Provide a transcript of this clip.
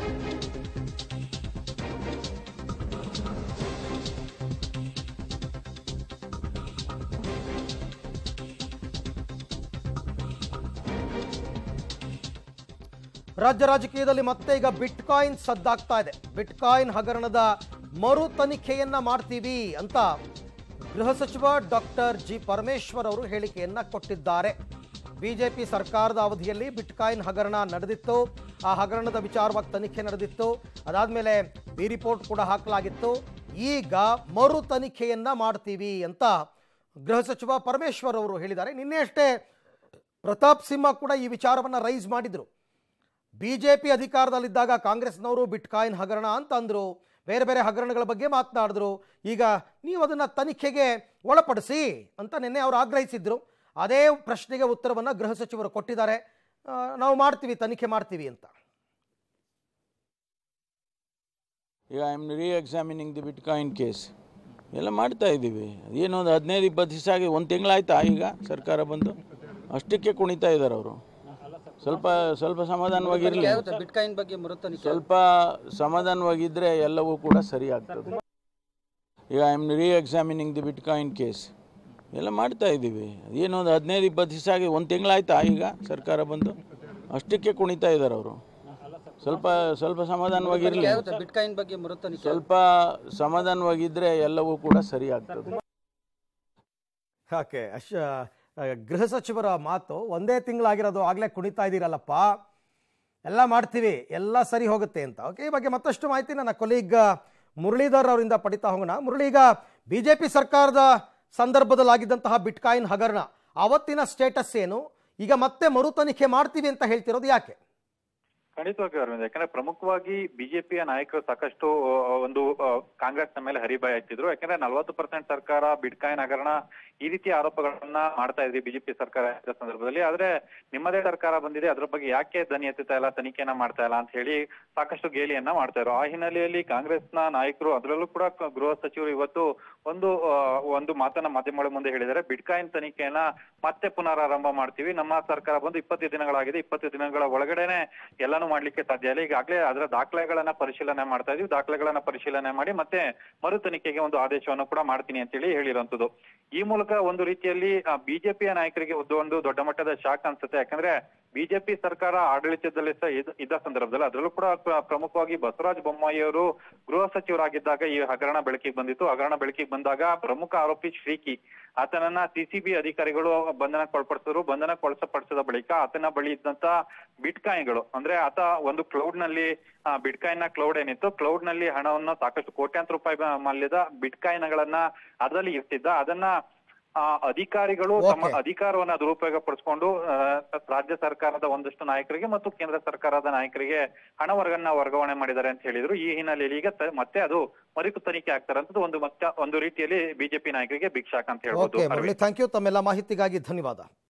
ರಾಜ್ಯ ರಾಜಕೀಯದಲ್ಲಿ ಮತ್ತೆ ಈಗ ಬಿಟ್ಕಾಯಿನ್ ಸದ್ದಾಗ್ತಾ ಇದೆ ಬಿಟ್ಕಾಯಿನ್ ಹಗರಣದ ಮರು ತನಿಖೆಯನ್ನ ಮಾಡ್ತೀವಿ ಅಂತ ಗೃಹ ಸಚಿವ ಡಾಕ್ಟರ್ ಜಿ ಪರಮೇಶ್ವರ್ ಅವರು ಹೇಳಿಕೆಯನ್ನ ಕೊಟ್ಟಿದ್ದಾರೆ ಬಿಜೆಪಿ ಸರ್ಕಾರದ ಅವಧಿಯಲ್ಲಿ ಬಿಟ್ಕಾಯಿನ್ ಹಗರಣ ನಡೆದಿತ್ತು ಆ ಹಗರಣದ ವಿಚಾರವಾಗಿ ತನಿಖೆ ನಡೆದಿತ್ತು ಅದಾದ್ಮೇಲೆ ಬಿ ರಿಪೋರ್ಟ್ ಕೂಡ ಹಾಕಲಾಗಿತ್ತು ಈಗ ಮರು ತನಿಖೆಯನ್ನ ಮಾಡ್ತೀವಿ ಅಂತ ಗೃಹ ಸಚಿವ ಪರಮೇಶ್ವರ್ ಅವರು ಹೇಳಿದ್ದಾರೆ ನಿನ್ನೆ ಅಷ್ಟೇ ಪ್ರತಾಪ್ ಸಿಂಹ ಕೂಡ ಈ ವಿಚಾರವನ್ನು ರೈಸ್ ಮಾಡಿದ್ರು ಬಿಜೆಪಿ ಅಧಿಕಾರದಲ್ಲಿದ್ದಾಗ ಕಾಂಗ್ರೆಸ್ನವರು ಬಿಟ್ಕಾಯಿನ್ ಹಗರಣ ಅಂತ ಅಂದರು ಬೇರೆ ಬೇರೆ ಹಗರಣಗಳ ಬಗ್ಗೆ ಮಾತನಾಡಿದ್ರು ಈಗ ನೀವು ಅದನ್ನು ತನಿಖೆಗೆ ಒಳಪಡಿಸಿ ಅಂತ ನಿನ್ನೆ ಅವರು ಆಗ್ರಹಿಸಿದ್ರು ಅದೇ ಪ್ರಶ್ನೆಗೆ ಉತ್ತರವನ್ನು ಗೃಹ ಸಚಿವರು ಕೊಟ್ಟಿದ್ದಾರೆ ಆ, ನಾವು ಮಾಡ್ತೀವಿ ತನಿಖೆ ಮಾಡ್ತೀವಿ ಅಂತ ಈಗ I am re examining the bitcoin case ಎಲ್ಲ ಮಾಡ್ತಾ ಇದ್ದೀವಿ ಏನು ಒಂದು ಹದಿನೈದು ಇಪ್ಪತ್ತು ದಿವಸ ಆಗಿ ಒಂದು ತಿಂಗಳಾಯ್ತಾ ಈಗ ಸರ್ಕಾರ ಬಂದು ಅಷ್ಟಕ್ಕೆ ಕುಣಿತಾ ಇದ್ದಾರೆ ಅವರು ಸ್ವಲ್ಪ ಸ್ವಲ್ಪ ಸಮಾಧಾನವಾಗಿರಲಿ ಬಿಟ್ಕಾಯಿನ್ ಬಗ್ಗೆ ಮರುತನಿಖೆ ಸ್ವಲ್ಪ ಸಮಾಧಾನವಾಗಿದ್ದರೆ ಎಲ್ಲವೂ ಕೂಡ ಸರಿ ಆಗ್ತದೆ ಈಗ I am re examining the bitcoin case ಎಲ್ಲ ಮಾಡ್ತಾ ಇದ್ದೀವಿ ಏನು ಒಂದು ಹದಿನೈದು ಇಪ್ಪತ್ತು ದಿವಸ ಆಗಿ ಒಂದು ತಿಂಗಳಾಯ್ತಾ ಈಗ ಸರ್ಕಾರ ಬಂದು ಅಷ್ಟಕ್ಕೆ ಕುಣಿತಾ ಇದ್ದಾರೆ ಅವರು ಸ್ವಲ್ಪ ಸ್ವಲ್ಪ ಸಮಾಧಾನವಾಗಿರಲಿ ಬಿಟ್ಕಾಯಿನ್ ಬಗ್ಗೆ ಮರುತನಿಖೆ ಸ್ವಲ್ಪ ಸಮಾಧಾನವಾಗಿದ್ದರೆ ಎಲ್ಲವೂ ಕೂಡ ಸರಿ ಆಗ್ತದೆ ಓಕೆ ಅಶ ಆ, ಗೃಹ ಸಚಿವರ ಮಾತು ಒಂದೇ ತಿಂಗಳಾಗಿರೋದು ಆಗಲೇ ಕುಣಿತಾ ಇದ್ದೀರಲ್ಲಪ್ಪ ಎಲ್ಲ ಮಾಡ್ತೀವಿ ಎಲ್ಲ ಸರಿ ಹೋಗುತ್ತೆ ಅಂತ ಓಕೆ ಈ ಬಗ್ಗೆ ಮತ್ತಷ್ಟು ಮಾಹಿತಿ ನನ್ನ ಕೊಲೀಗ್ ಮುರಳೀಧರ್ ಅವರಿಂದ ಪಡಿತಾ ಹೋಗೋಣ ಮುರಳಿ ಈಗ ಬಿ ಜೆ ಪಿ ಸರ್ಕಾರದ ಸಂದರ್ಭದಲ್ಲಾಗಿದ್ದಂತಹ ಬಿಟ್ಕಾಯಿನ್ ಹಗರಣ ಅವತ್ತಿನ ಸ್ಟೇಟಸ್ ಏನು ಈಗ ಮತ್ತೆ ಮರು ತನಿಖೆ ಮಾಡ್ತೀವಿ ಅಂತ ಹೇಳ್ತಿರೋದು ಯಾಕೆ ಖಂಡಿತವಾಗಿ ಅರವಿಂದ್ ಯಾಕಂದ್ರೆ ಪ್ರಮುಖವಾಗಿ ಬಿಜೆಪಿಯ ನಾಯಕರು ಸಾಕಷ್ಟು ಆ, ಒಂದು ಆ, ಕಾಂಗ್ರೆಸ್ನ ಮೇಲೆ ಹರಿಬಾಯ್ ಹಾಕ್ತಿದ್ರು ಯಾಕಂದ್ರೆ ನಲವತ್ತು ಪರ್ಸೆಂಟ್ ಸರ್ಕಾರ ಬಿಡ್ಕಾಯಿನ್ ಹಗರಣ ಈ ರೀತಿಯ ಆರೋಪಗಳನ್ನ ಮಾಡ್ತಾ ಇದ್ರಿ ಬಿಜೆಪಿ ಸರ್ಕಾರ ಇದ್ದ ಸಂದರ್ಭದಲ್ಲಿ ಆದ್ರೆ ನಿಮ್ಮದೇ ಸರ್ಕಾರ ಬಂದಿದೆ ಅದ್ರ ಬಗ್ಗೆ ಯಾಕೆ ಧ್ವನಿ ಎತ್ತುತ್ತಾ ಇಲ್ಲ ತನಿಖೆನ ಮಾಡ್ತಾ ಇಲ್ಲ ಅಂತ ಹೇಳಿ ಸಾಕಷ್ಟು ಗೇಲಿಯನ್ನ ಮಾಡ್ತಾ ಇದ್ರು ಆ ಹಿನ್ನೆಲೆಯಲ್ಲಿ ಕಾಂಗ್ರೆಸ್ನ ನಾಯಕರು ಅದರಲ್ಲೂ ಕೂಡ ಕ- ಗೃಹ ಸಚಿವರು ಇವತ್ತು ಒಂದು ಆ, ಒಂದು ಮಾತನ್ನ ಮಾಧ್ಯಮಗಳ ಮುಂದೆ ಹೇಳಿದ್ದಾರೆ ಬಿಟ್ಕಾಯಿನ್ ತನಿಖೆಯನ್ನ ಮತ್ತೆ ಪುನರಾರಂಭ ಮಾಡ್ತೀವಿ ನಮ್ಮ ಸರ್ಕಾರ ಬಂದು ಇಪ್ಪತ್ತು ದಿನಗಳಾಗಿದೆ ಇಪ್ಪತ್ತು ದಿನಗಳ ಒಳಗಡೆನೆ ಎಲ್ಲಾನು ಮಾಡ್ಲಿಕ್ಕೆ ಸಾಧ್ಯ ಇಲ್ಲ ಈಗಾಗಲೇ ಅದರ ದಾಖಲೆಗಳನ್ನ ಪರಿಶೀಲನೆ ಮಾಡ್ತಾ ಇದೀವಿ ದಾಖಲೆಗಳನ್ನ ಪರಿಶೀಲನೆ ಮಾಡಿ ಮತ್ತೆ ಮರು ತನಿಖೆಗೆ ಒಂದು ಆದೇಶವನ್ನು ಕೂಡ ಮಾಡ್ತೀನಿ ಅಂತೇಳಿ ಹೇಳಿರುವಂತದ್ದು ಈ ಮೂಲಕ ಒಂದು ರೀತಿಯಲ್ಲಿ ಬಿಜೆಪಿಯ ನಾಯಕರಿಗೆ ಒಂದು ಒಂದು ದೊಡ್ಡ ಮಟ್ಟದ ಶಾಕ್ ಅನ್ಸುತ್ತೆ ಯಾಕಂದ್ರೆ ಬಿಜೆಪಿ ಸರ್ಕಾರ ಆಡಳಿತದಲ್ಲಿ ಸಹ ಇದ್ದ- ಇದ್ದ ಸಂದರ್ಭದಲ್ಲಿ ಅದರಲ್ಲೂ ಕೂಡ ಪ್ರ- ಪ್ರಮುಖವಾಗಿ ಬಸವರಾಜ ಬೊಮ್ಮಾಯಿ ಅವರು ಗೃಹ ಸಚಿವರಾಗಿದ್ದಾಗ ಈ ಹಗರಣ ಬೆಳಕಿಗೆ ಬಂದಿತ್ತು ಹಗರಣ ಬೆಳಕಿಗೆ ಬಂದಾಗ ಪ್ರಮುಖ ಆರೋಪಿ ಶ್ರೀಕಿ ಆತನನ್ನ ಸಿಸಿಬಿ ಅಧಿಕಾರಿಗಳು ಬಂಧನಕ್ಕೊಳಪಡಿಸಿದ್ರು ಬಂಧನಕ್ಕೊಳಪಡಿಸಿದ ಬಳಿಕ ಆತನ ಬಳಿ ಇದ್ದಂತ ಬಿಟ್ಕಾಯಿನ್ಗಳು ಅಂದ್ರೆ ಆತ ಒಂದು ಕ್ಲೌಡ್ ನಲ್ಲಿ ಬಿಟ್ಕಾಯಿನ್ ನ ಕ್ಲೌಡ್ ಏನಿತ್ತು ಕ್ಲೌಡ್ ನಲ್ಲಿ ಹಣವನ್ನು ಸಾಕಷ್ಟು ಕೋಟ್ಯಾಂತರ ರೂಪಾಯಿ ಬ- ಮೌಲ್ಯದ ಬಿಟ್ಕಾಯಿನ್ಗಳನ್ನ ಅದರಲ್ಲಿ ಇರ್ತಿದ್ದ ಅದನ್ನ ಆ ಅಧಿಕಾರಿಗಳು ತಮ್ಮ Okay. ಅಧಿಕಾರವನ್ನ ದುರುಪಯೋಗ ಪಡಿಸ್ಕೊಂಡು ಆ, ರಾಜ್ಯ ಸರ್ಕಾರದ ಒಂದಷ್ಟು ನಾಯಕರಿಗೆ ಮತ್ತು ಕೇಂದ್ರ ಸರ್ಕಾರದ ನಾಯಕರಿಗೆ ಹಣ ವರ್ಗನ್ನ ವರ್ಗಾವಣೆ ಮಾಡಿದ್ದಾರೆ ಅಂತ ಹೇಳಿದ್ರು ಈ ಹಿನ್ನೆಲೆಯಲ್ಲಿ ಈಗ ತ- ಮತ್ತೆ ಅದು ಮರಿಕು ತನಿಖೆ ಆಗ್ತಾರಂತದ್ದು ಒಂದು ಮತ್ತೆ ಒಂದು ರೀತಿಯಲ್ಲಿ ಬಿಜೆಪಿ ನಾಯಕರಿಗೆ ಬಿಗ್ ಶಾಕ್ ಅಂತ ಹೇಳ್ಬೋದು okay Aravind. Murali thank you ತಮ್ಮೆಲ್ಲ ಮಾಹಿತಿಗಾಗಿ ಧನ್ಯವಾದ